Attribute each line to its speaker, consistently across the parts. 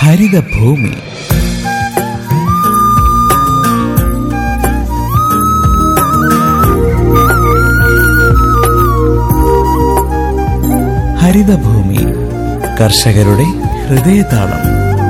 Speaker 1: ഹരിതഭൂമി ഹരിതഭൂമി കർഷകരുടെ ഹൃദയതാളം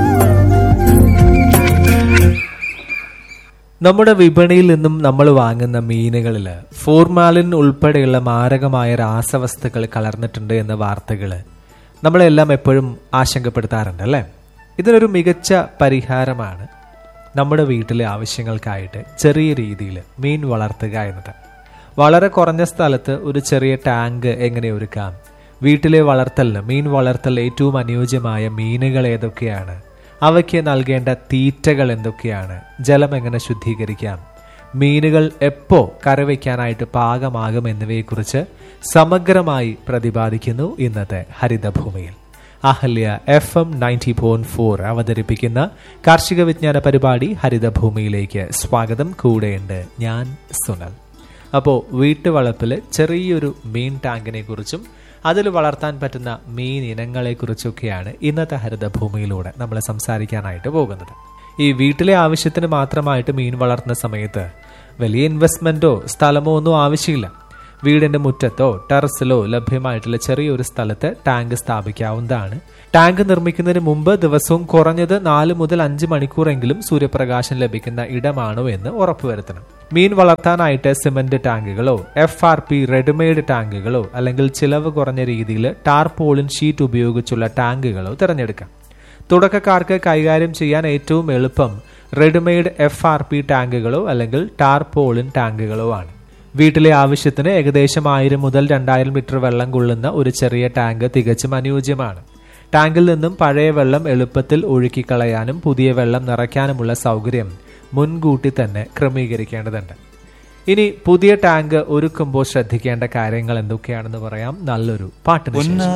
Speaker 2: നമ്മുടെ വിപണിയിൽ നിന്നും നമ്മൾ വാങ്ങുന്ന മീനുകളിൽ ഫോർമാലിൻ ഉൾപ്പെടെയുള്ള മാരകമായ രാസവസ്തുക്കൾ കലർന്നിട്ടുണ്ട് എന്ന വാർത്തകൾ നമ്മളെല്ലാം എപ്പോഴും ആശങ്കപ്പെടുത്താറുണ്ട് അല്ലേ ഇതിനൊരു മികച്ച പരിഹാരമാണ് നമ്മുടെ വീട്ടിലെ ആവശ്യങ്ങൾക്കായിട്ട് ചെറിയ രീതിയിൽ മീൻ വളർത്തുക എന്നത് വളരെ കുറഞ്ഞ സ്ഥലത്ത് ഒരു ചെറിയ ടാങ്ക് എങ്ങനെ ഒരുക്കാം വീട്ടിലെ വളർത്തലിന് മീൻ വളർത്തൽ ഏറ്റവും അനുയോജ്യമായ മീനുകൾ ഏതൊക്കെയാണ് അവയ്ക്ക് നൽകേണ്ട തീറ്റകൾ എന്തൊക്കെയാണ് ജലം എങ്ങനെ ശുദ്ധീകരിക്കാം മീനുകൾ എപ്പോ കരവയ്ക്കാനായിട്ട് പാകമാകും എന്നിവയെക്കുറിച്ച് സമഗ്രമായി പ്രതിപാദിക്കുന്നു ഇന്നത്തെ ഹരിതഭൂമിയിൽ Ahalya F M ninety point four അവതരിപ്പിക്കുന്ന കാർഷിക വിജ്ഞാന പരിപാടി ഹരിതഭൂമിയിലേക്ക് സ്വാഗതം കൂടെയുണ്ട് ഞാൻ സുനൽ അപ്പോൾ വീട്ടുവളപ്പിൽ ചെറിയൊരു മീൻ ടാങ്കിനെ കുറിച്ചും അതിൽ വളർത്താൻ പറ്റുന്ന മീൻ ഇനങ്ങളെക്കുറിച്ചൊക്കെയാണ് ഇന്നത്തെ ഹരിതഭൂമിയിലൂടെ നമ്മൾ സംസാരിക്കാനായിട്ട് പോകുന്നത് ഈ വീട്ടിലെ ആവശ്യത്തിന് മാത്രമായിട്ട് മീൻ വളർത്തുന്ന സമയത്ത് വലിയ ഇൻവെസ്റ്റ്മെന്റോ സ്ഥലമോ ഒന്നും ആവശ്യമില്ല വീടിന്റെ മുറ്റത്തോ ടെറസിലോ ലഭ്യമായിട്ടുള്ള ചെറിയൊരു സ്ഥലത്ത് ടാങ്ക് സ്ഥാപിക്കാവുന്നതാണ് ടാങ്ക് നിർമ്മിക്കുന്നതിന് മുമ്പ് ദിവസവും കുറഞ്ഞത് നാല് മുതൽ അഞ്ച് മണിക്കൂറെങ്കിലും സൂര്യപ്രകാശം ലഭിക്കുന്ന ഇടമാണോ എന്ന് ഉറപ്പുവരുത്തണം മീൻ വളർത്താനായിട്ട് സിമന്റ് ടാങ്കുകളോ എഫ് ആർ പി റെഡിമെയ്ഡ് ടാങ്കുകളോ അല്ലെങ്കിൽ ചിലവ് കുറഞ്ഞ രീതിയിൽ ടാർപോളിൻ ഷീറ്റ് ഉപയോഗിച്ചുള്ള ടാങ്കുകളോ തിരഞ്ഞെടുക്കാം തുടക്കക്കാർക്ക് കൈകാര്യം ചെയ്യാൻ ഏറ്റവും എളുപ്പം റെഡിമെയ്ഡ് എഫ് ആർ പി ടാങ്കുകളോ അല്ലെങ്കിൽ ടാർപോളിൻ ടാങ്കുകളോ ആണ് വീട്ടിലെ ആവശ്യത്തിന് ഏകദേശം ആയിരം മുതൽ രണ്ടായിരം ലിറ്റർ വെള്ളം കൊള്ളുന്ന ഒരു ചെറിയ ടാങ്ക് തികച്ചും അനുയോജ്യമാണ് ടാങ്കിൽ നിന്നും പഴയ വെള്ളം എളുപ്പത്തിൽ ഒഴുക്കിക്കളയാനും പുതിയ വെള്ളം നിറയ്ക്കാനുമുള്ള സൗകര്യം മുൻകൂട്ടി തന്നെ ക്രമീകരിക്കേണ്ടതുണ്ട് ഇനി പുതിയ ടാങ്ക് ഒരുക്കുമ്പോൾ ശ്രദ്ധിക്കേണ്ട കാര്യങ്ങൾ എന്തൊക്കെയാണെന്ന് പറയാം നല്ലൊരു പാട്ടിന് ശേഷം